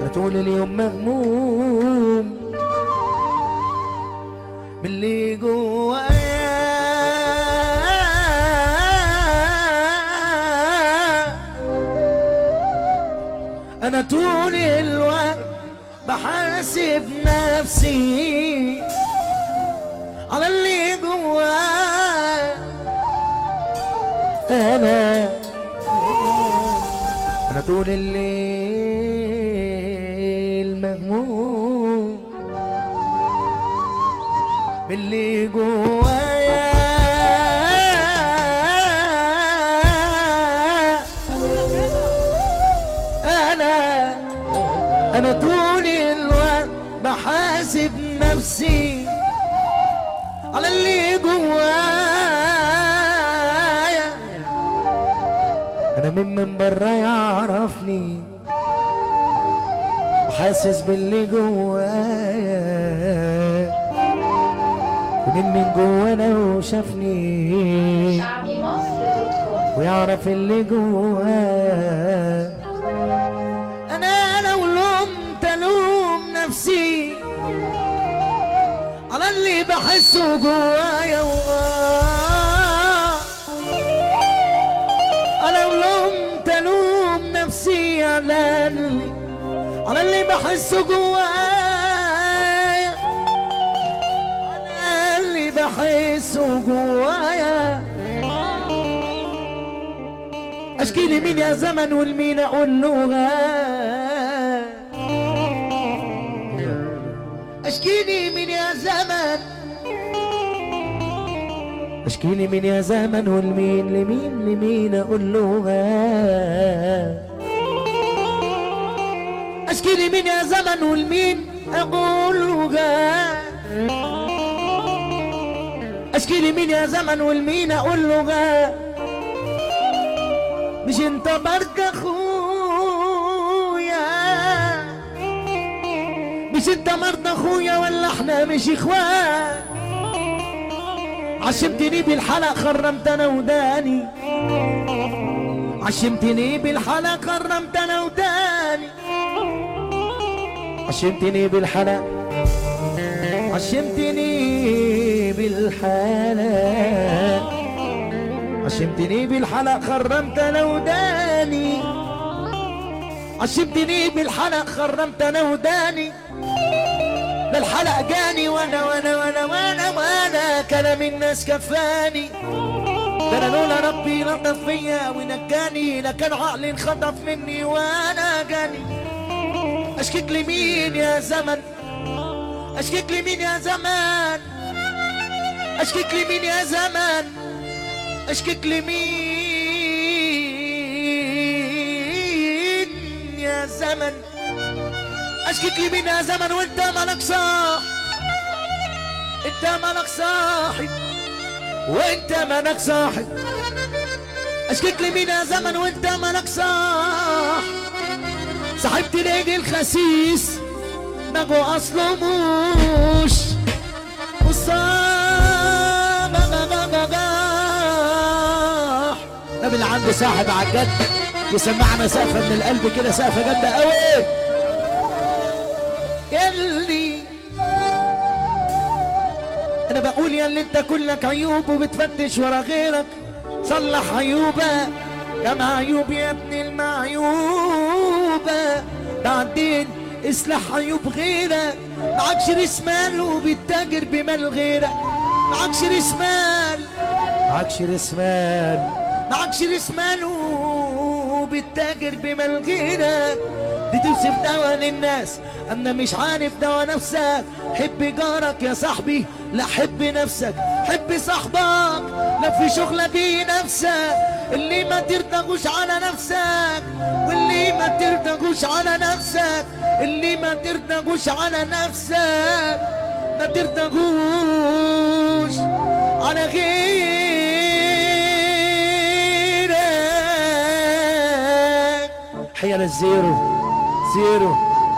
طول اليوم مغموم من اللي جوايا انا طول الوقت بحاسب نفسي على اللي جوايا انا انا طول الليل مهموم باللي جوايا انا انا طول الوقت بحاسب نفسي على اللي جوايا انا من من برا يعرفني وحاسس باللي جوايا ومن من جوا لو شافني شعبي مصر دوت كوم ويعرف اللي جوايا انا لو لومت الوم نفسي على اللي بحسه جوايا وآه. انا لو لومت الوم نفسي على اللي على اللي بحسه جوايا على اللي بحسه جوايا اشكي لي مين يا زمن والمين اقول له غاب اشكي لي مين يا زمن اشكي لي مين يا زمن والمين لمين لمين اقول له غاب اشكي لي مين يا زمن والمين اقول له غاب اشكي لي مين يا زمن والمين اقول له غاب مش انت برك اخويا مش انت مرضى اخويا ولا احنا مش اخوان عشمتني بالحلق خرمت انا وداني عشمتني بالحلق خرمت انا وداني عشمتني بالحلق عشمتني بالحلق عشمتني بالحلق خرمت انا وداني عشمتني بالحلق خرمت انا وداني ده الحلق جاني وانا وانا وانا وانا وانا كلام الناس كفاني ده انا لولا ربي لطف فيا ونجاني لكان عقلي انخطف مني وانا جاني اشكيك لمين يا زمن اشكيك لمين يا زمان اشكيك لمين يا زمان اشكيك لمين يا زمن اشكيك لمين يا زمن وانت مالك صاح انت مالك صاحب وانت مالك صاحب اشكيك لمين يا زمن وانت مالك صاح صاحبت ليجي الخسيس نجو اصله موش وصاب نبي اللي عنده صاحب على الجد يسمعنا سقفه من القلب كده سقفه جامده قوي يلي انا بقول يا اللي انت كلك عيوب وبتفتش ورا غيرك صلح عيوبك يا معيوب يا ابن المعيوبة بعدين اصلح عيوب غيرك معكش راس مال وبتتاجر بمال غيرك معكش راس مال معكش راس مال معكش راس مال وبتتاجر بمال غيرك بتوصف دوا للناس انا مش عارف دوا نفسك حب جارك يا صاحبي لا حب نفسك حب صاحبك لا في شغلة دي نفسك اللي ما ترتغوش على نفسك واللي ما ترتغوش على نفسك اللي ما ترتغوش على نفسك ما ترتغوش على غيرك حيا للزيرو زيرو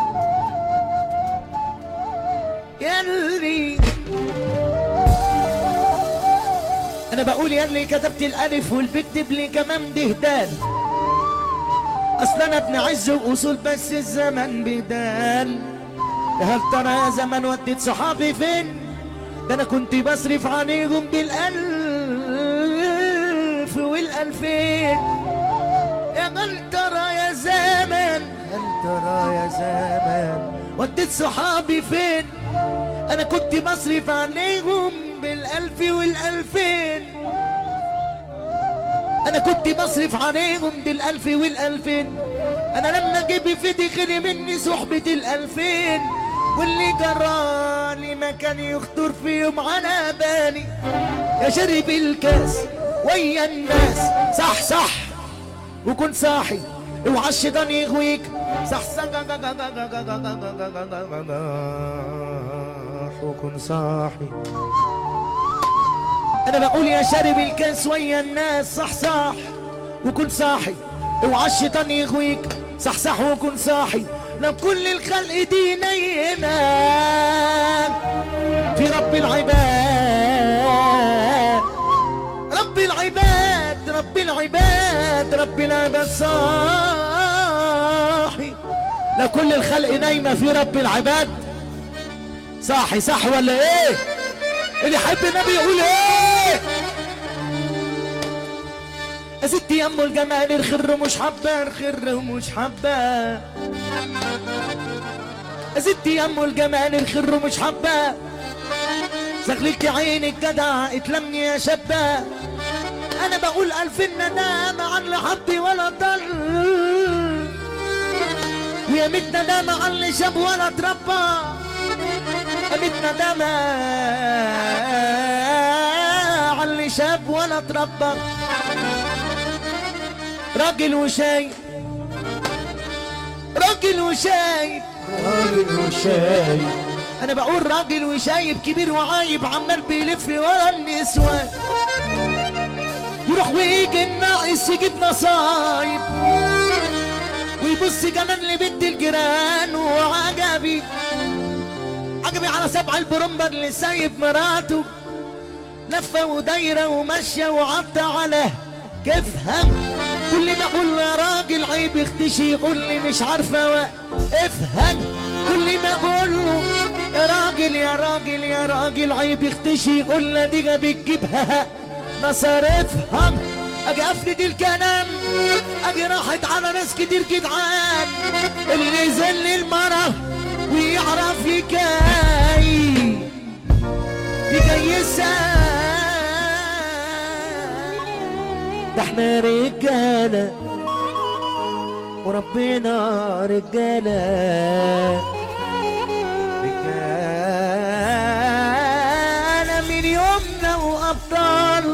يلي انا بقول يلي كتبت الالف والبكتب لي كمان دهدان اصل انا ابن عز واصول بس الزمن بدال هل ترى يا زمن وديت صحابي فين ده انا كنت بصرف عليهم بالالف والالفين يا هل ترى يا زمن هل ترى يا زمن وديت صحابي فين انا كنت بصرف عليهم بالالف والالفين انا كنت بصرف عليهم بالالف والالفين انا لما جيبي في دخل مني صحبة الالفين واللي جرالي ما كان يخطر فيهم على بالي يا شرب الكاس ويا الناس صح صح وكن صاحي اوعى الشيطان يغويك صح صح وكن صاحي انا بقول يا شارب الكاس ويا الناس صح صح وكن صاحي اوعى الشيطان يغويك صح صح وكن صاحي لو كل الخلق دي نيمة في رب العباد رب العباد رب العباد رب العباد صاحي لو كل الخلق نايمة في رب العباد صاحي صح ولا ايه اللي يحب النبي يقول ايه يا ستي يا ام الجمال الخر مش حبه الخر مش حبه يا ستي يا ام الجمال الخر مش حبه زغللت عينك جدع اتلمني يا شابه انا بقول الف ندامه عن اللي حبي ولا ضل ويا ميت ندامه عن اللي شاب ولا اتربى قامت ندامة على اللي شاب ولا اتربى راجل وشايب راجل وشايب راجل وشايب انا بقول راجل وشايب كبير وعايب عمال بيلف ورا النسوان يروح ويجي الناقص يجيب نصايب ويبص كمان لبنت الجيران وعجبي عجبي على سبع البرمبر اللي سايب مراته لفة ودايرة وماشية وعطى على كيفها كل ما اقول يا راجل عيب اختشي يقول لي مش عارفة افهم كل ما اقول له يا راجل يا راجل يا راجل عيب اختشي يقول لي دي بتجيبها مصاريفها اجي افرد الكلام اجي راحت على ناس كتير جدعان اللي يذل المرة ويعرف يكاي يكيسها ده احنا رجالة وربنا رجالة رجالة من يومنا وأبطال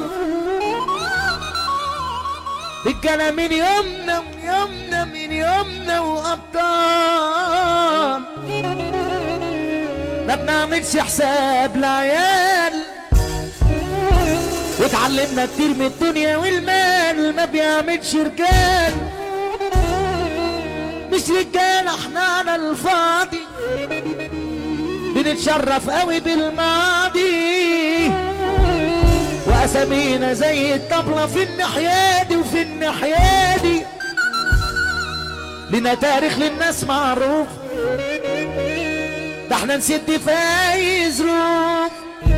رجالة من يومنا من يومنا من يومنا وأبطال ما بنعملش حساب لعيال واتعلمنا كتير من الدنيا والمال ما بيعملش رجال مش رجال احنا على الفاضي بنتشرف قوي بالماضي واسامينا زي الطبلة في الناحية دي وفي الناحية دي لنا تاريخ للناس معروف ده احنا نسد فايز روف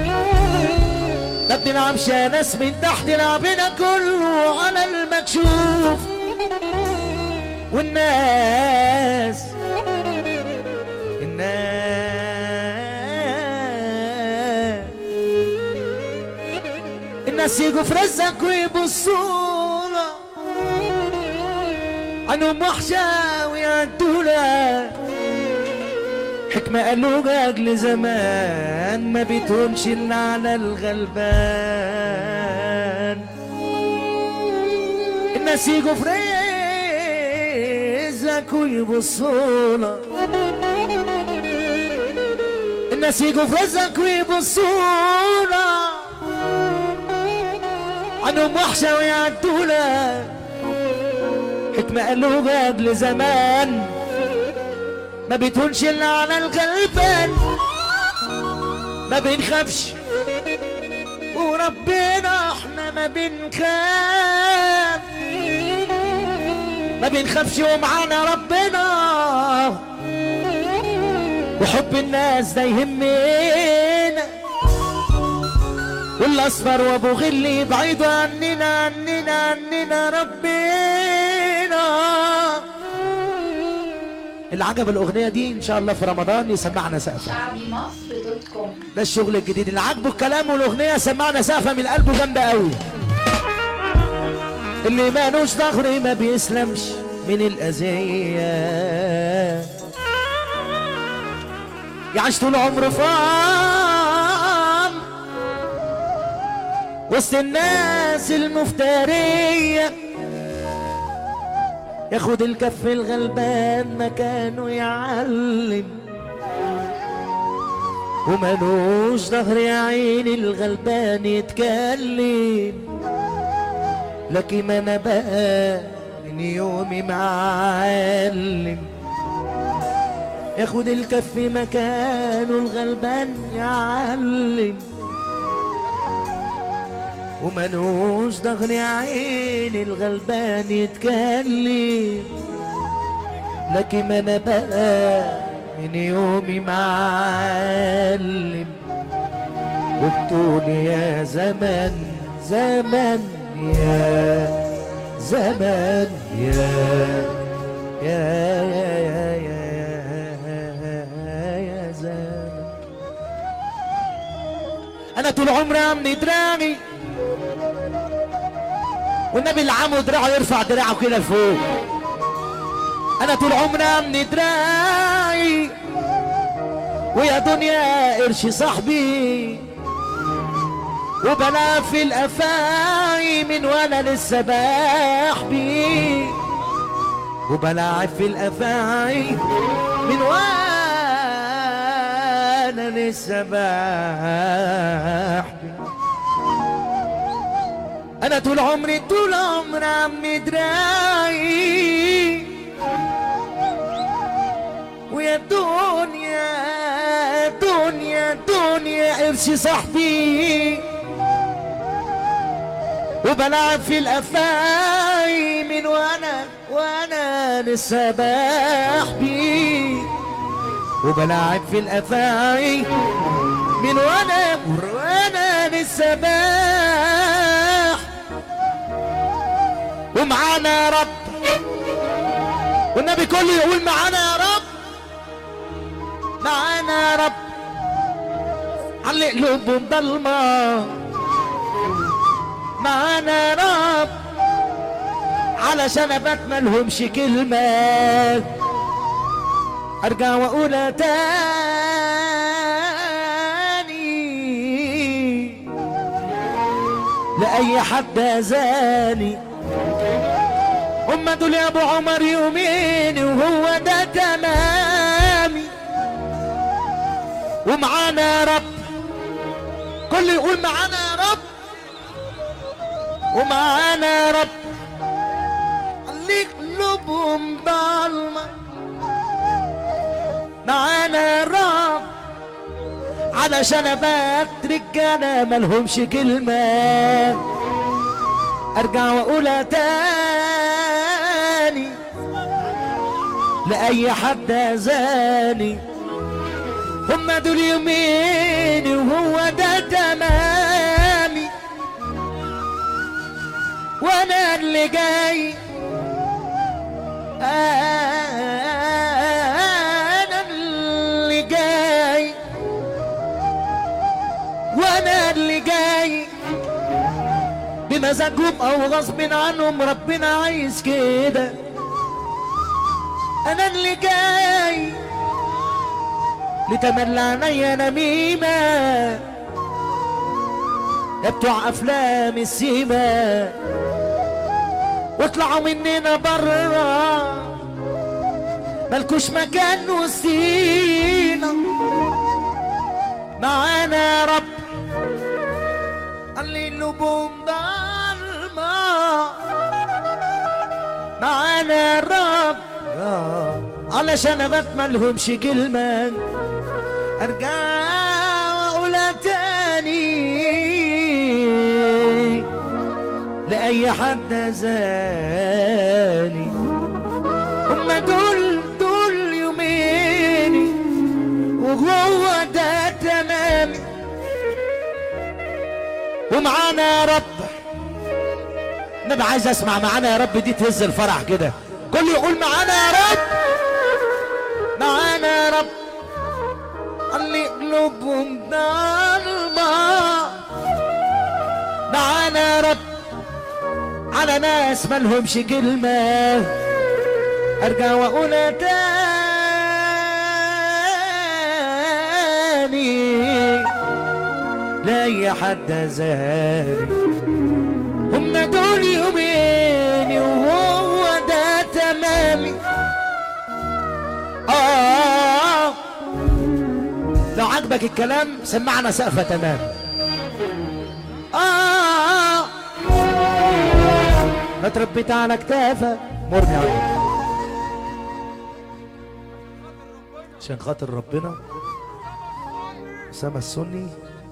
ما بنلعبش يا ناس من تحت لعبنا كله على المكشوف والناس الناس الناس يجوا في رزقك ويبصونا عنهم وحشة ويعدونا حكمة قالوا أجل زمان ما بتهونش إلا على الغلبان الناس يجوا في رزقك ويبصونا الناس يجوا في رزقك ويبصونا عنهم وحشة ويعدونا حكمة قالوا قبل زمان ما بتهونش الا على الغلبان ما بنخافش وربنا احنا ما بنخاف ما بنخافش ومعانا ربنا وحب الناس ده يهمنا والاصفر وابو غل يبعدوا عننا عننا عننا ربنا اللي عجب الاغنيه دي ان شاء الله في رمضان يسمعنا سقفه شعبي مصر دوت كوم ده الشغل الجديد اللي عاجبه الكلام والاغنيه سمعنا سقفه من قلبه جامده قوي اللي مالوش ظهر ما بيسلمش من الاذيه يعيش طول عمره فام وسط الناس المفتريه ياخد الكف الغلبان مكانه يعلم وملوش ظهر يا عيني الغلبان يتكلم لكن ما انا بقى من يومي معلم ياخد الكف مكانه الغلبان يعلم وملوش ظهر يا عيني الغلبان يتكلم لكن ما انا بقى من يومي معلم وبتقول يا زمن زمن يا زمن يا يا يا يا يا, يا زمن انا طول عمري عمي دراعي والنبي اللي عمو دراعه يرفع دراعه كده لفوق انا طول عمري امني دراعي ويا دنيا قرش صاحبي وبلا في الافاعي من وانا لسه بحبي وبلاعب في الافاعي من وانا لسه بحبي انا طول عمري طول عمري عمي دراعي ويا دنيا دنيا دنيا قرش صاحبي وبلعب في الافاعي من وانا وانا لسه بحبي وبلعب في الافاعي من وانا وانا لسه بح ومعانا يا رب والنبي كله يقول معانا يا رب معانا يا رب علق قلوبهم ضلمة معانا يا رب علشان ابات ملهمش كلمة ارجع واقولها تاني لأي حد أذاني هم دول يا ابو عمر يومين وهو ده تمامي ومعانا يا رب كل يقول معانا يا رب ومعانا يا رب خليك قلوبهم ضلمة معانا يا رب علشان ابات رجاله ملهمش كلمه ارجع واقولها تاني لاي حد اذاني هم دول يومين وهو ده تمامي وانا اللي جاي انا اللي جاي وانا اللي جاي بمزاجهم او غصب عنهم ربنا عايز كده انا اللي جاي لتملى عينيا نميمة يا بتوع افلام السيما واطلعوا مننا برا ملكوش مكان وسطينا معانا يا رب خلي قلوبهم ضلمة معانا يا رب علشان ابات ملهمش كلمة ارجع واقولها تاني لاي حد زاني وهو ده تمام ومعانا يا رب نبقى عايز اسمع معانا يا رب دي تهز الفرح كده كل يقول معانا يا رب معانا يا رب اللي قلوبهم ضلمة معانا يا رب على ناس مالهمش كلمة ارجع واقول تاني لا يا حد زاني هم دول يومين وهو ده تمامي آه لو عجبك الكلام سمعنا سقفة تمام آه ما اتربيت على كتافة مرني عليك عشان خاطر ربنا أسامة السني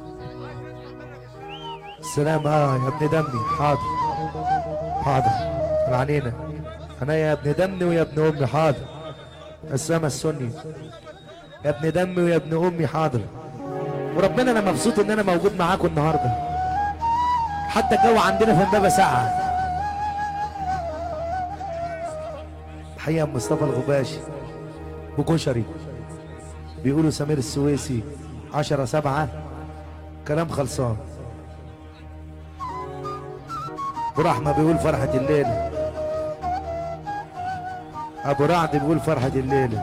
السلام اه يا ابن دمي حاضر حاضر على عينينا انا يا ابن دمي ويا ابن امي حاضر أسامة السني يا ابن دمي ويا ابن امي حاضر وربنا انا مبسوط ان انا موجود معاكم النهارده حتى الجو عندنا في امبابه ساقعه حقيقة مصطفى الغباشي وكشري بيقولوا سمير السويسي عشرة سبعة كلام خلصان ورحمة بيقول فرحة الليلة أبو رعد بيقول فرحة الليلة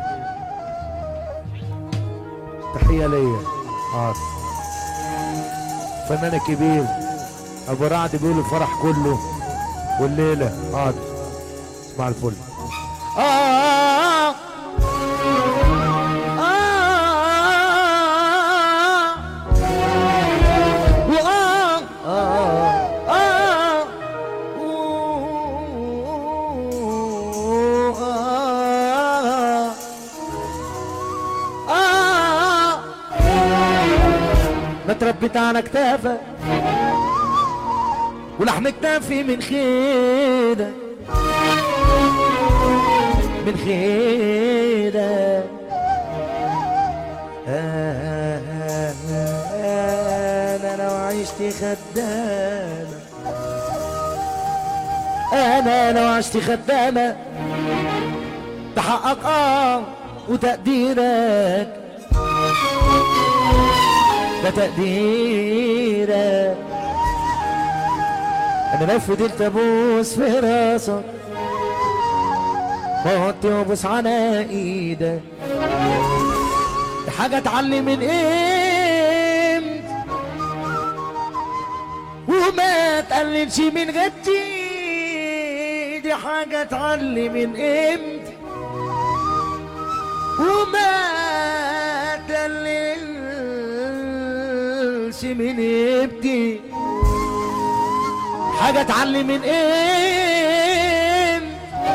تحية ليا حاضر فنان كبير أبو رعد بيقول الفرح كله والليلة حاضر اسمع الفل آه آه آه وآه آه آه آه آه ما تربيت على كتافك ولحم كتافي من خيرك من خيرك آه آه آه انا لو عشت خدامة انا لو عشت خدامة تحقق اه وتقديرك ده تقديرك انا لو فضلت ابوس في راسك وطي وابوس على ايدك دي حاجة اتعلم من امتى وما تقللش من غدي دي حاجة اتعلم من امتى وما تقللش من ابتي حاجة اتعلم من امتى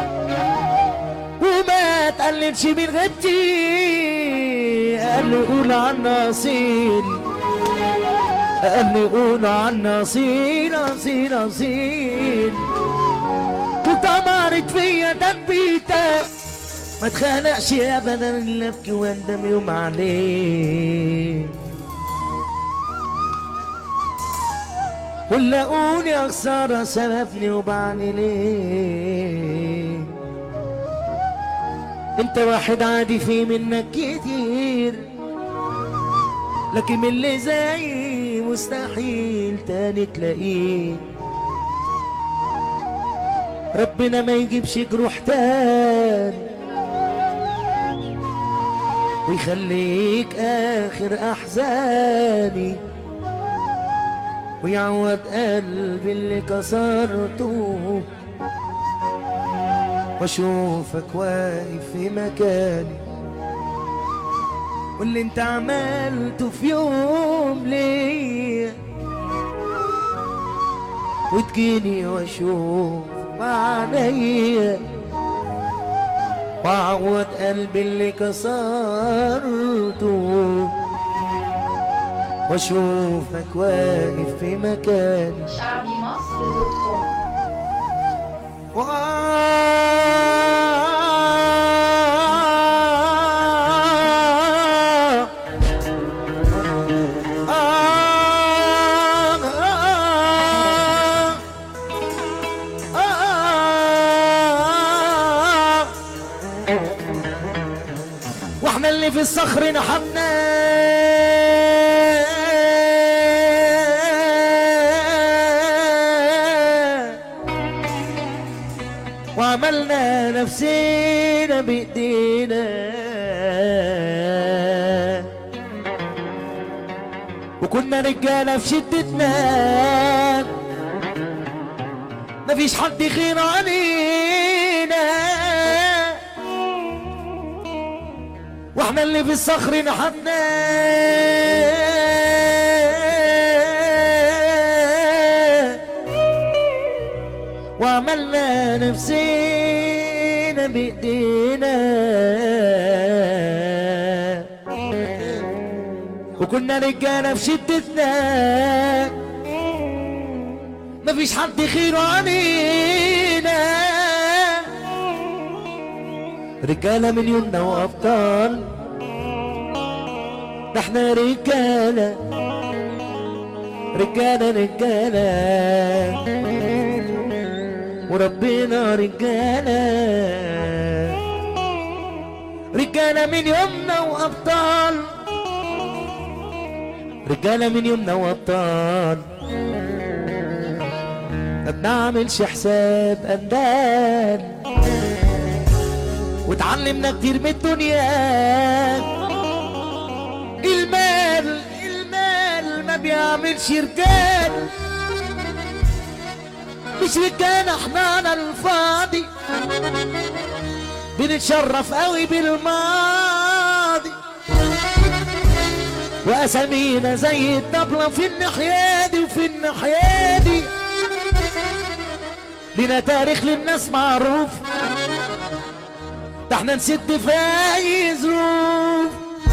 وما تقللش من غيبتي قال لي قول عنا اصيل قال لي قول عنا اصيل اصيل اصيل وطمرت فيا دبيتك ما تخانقش ابدا الا ابكي واندم يوم عليه ولا اقول يا خساره سببني وبعني ليه انت واحد عادي في منك كتير لكن من اللي زي مستحيل تاني تلاقيه ربنا ما يجيبش جروح تاني ويخليك اخر احزاني ويعوض قلبي اللي كسرته واشوفك واقف في مكاني واللي انت عملته في يوم ليا وتجيني واشوف بعينيا واعوض قلبي اللي كسرته واشوفك واقف في مكاني شعبي مصر دوت كوم وآه واحنا اللي في الصخر نحبنا وعملنا نفسينا بايدينا وكنا رجاله في شدتنا مفيش حد خير علينا واحنا اللي في الصخر نحبنا وعملنا نفسينا بايدينا وكنا رجاله في شدتنا مفيش حد خير علينا رجالة من يومنا وأبطال ده احنا رجالة رجالة رجالة وربنا رجالة رجالة من يومنا وأبطال رجالة من يومنا وأبطال ما بنعملش حساب أندال وتعلمنا كتير من الدنيا المال المال ما بيعملش رجال مش رجال احنا على الفاضي بنتشرف قوي بالماضي واسامينا زي الطبلة في الناحية دي وفي الناحية دي لنا تاريخ للناس معروف ده احنا نسد في اي ظروف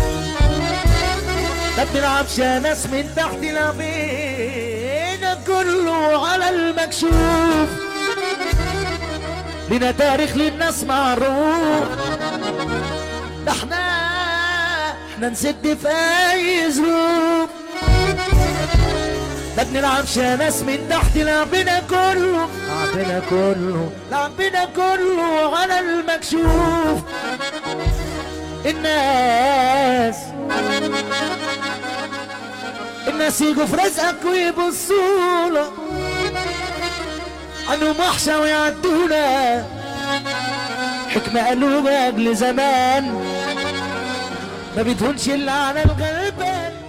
ما بنلعبش يا ناس من تحت لعبينا كله على المكشوف لنا تاريخ للناس معروف ده احنا احنا نسد في اي ظروف ما بنلعبش يا ناس من تحت لعبنا كله لعبنا كله لعبنا كله على المكشوف الناس الناس يجوا في رزقك ويبصوا لك عنهم وحشة ويعدونا حكمة قالوا أجل زمان ما بتهونش إلا على الغلبان